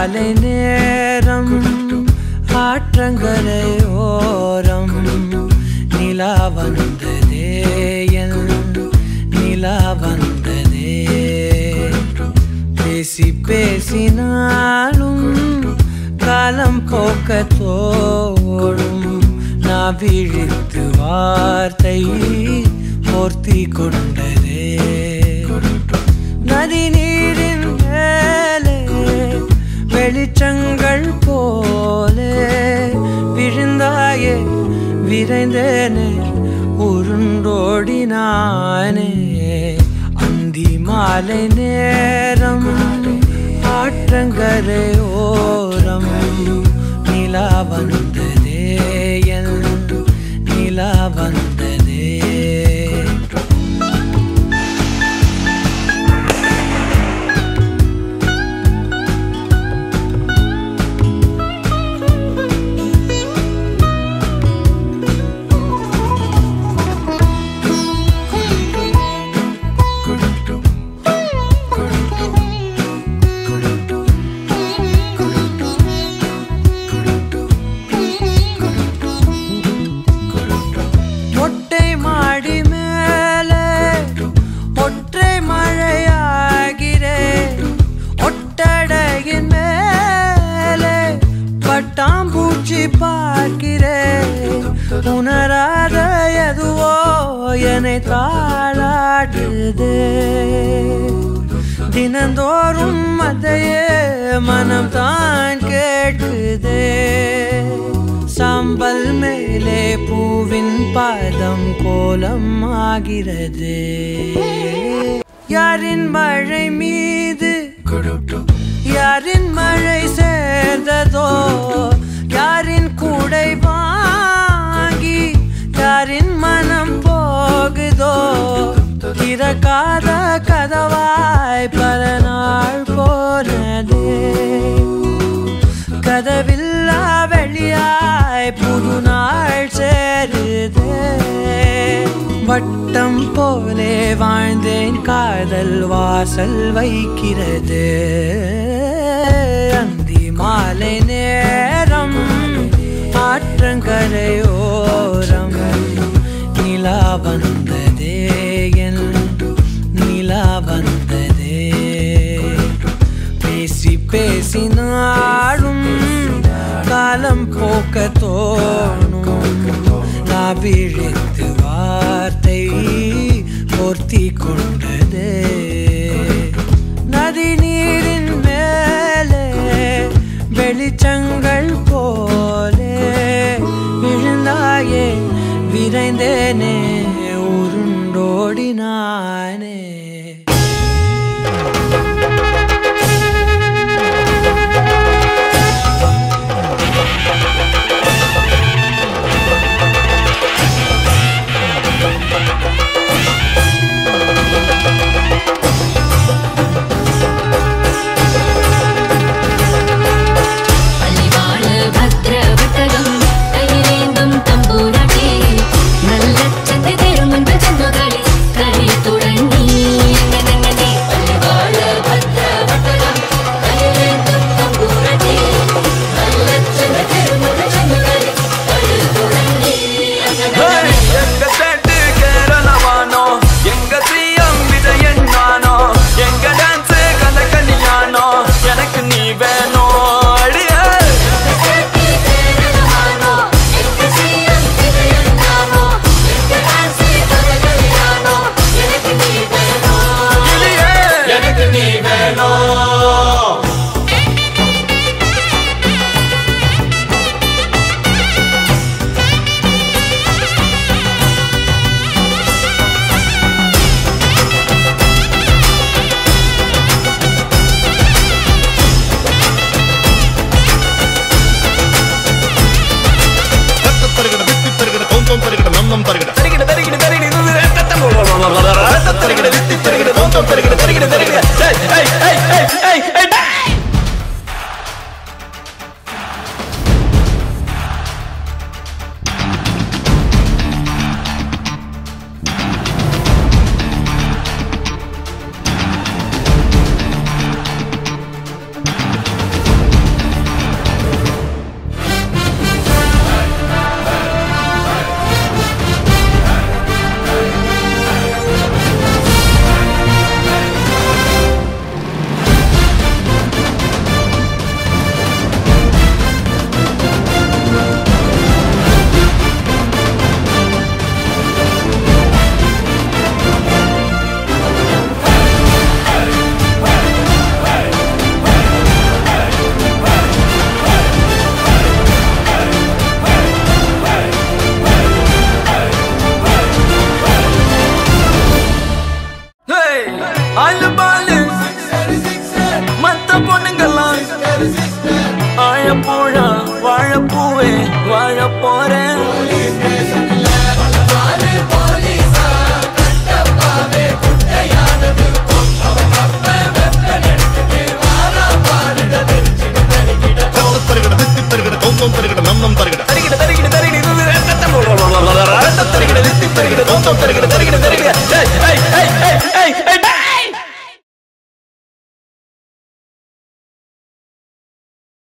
மாலை நேரம் ஆற்றங்கரையோரம் நிலா வந்ததே என் நிலா வந்ததே பேசி பேசினாலும் காலம் போக்க தோடும் நான் விழித்து வார்த்தை போர்த்தி கொண்டதே நதி நீரின் மேலே வெளிச்சங்கள் போலே விழுந்தாயே விரைந்தேனே உருண்டோடினானே அந்தி மாலை நேரம் ஆற்றங்கரை ஓரம் நிலா வந்ததே என் நிலா வந்ததே மொட்டை மாடி மேலே ஒற்றை மழையாகிறே ஒட்டடையின் மேலே பட்டாம்பூச்சி பார்க்கிறே உணராத எதுவோ என்னை தாளாட்டுதே தினந்தோறும் அதையே மனம் தான் கேட்குதே சாம்பல் மேலே பூவின் பாதம் கோலம் ஆகிறது யாரின் மழை மீது யாரின் மழை சேர்ந்ததோ யாரின் கூடை வாங்கி யாரின் மனம் போகுதோ திறக்காத கதவாய் பல நாள் போனதே கதவில்லா வெளியாய் புது நாள் சேருதே வட்டம் போலே வாழ்ந்தேன் காதல் வாசல் வைக்கிறது அந்தி மாலை நேரம் ஆற்றங்கரையோரம் நிலா வந்ததே என் நிலா வந்ததே பேசி பேசினாலும் காலம் போக்க தோணும் நான் விழித்து வார்த்தை போர்த்தி கொண்டதே நதி நீரின் மேலே வெளிச்சங்கள் போலே விழுந்தாயே விரைந்தேனே உருண்டோடினானே பள்ளிவாழ பத்ர வட்டகம் கையிலேந்தும் தம்பூராட்டே நல்ல சந்தை தேரும் அன்பு சந்துகளே கரைத்துடன் நீ எங்கன நம் நம் தருகிட தருகிட தருகிட தருகிட இது ரத்தம் ரத்தம் தருகிட நித்தி தருகிட தோத்தம் தருகிட தருகிட தருகிட ஏய் ஏய்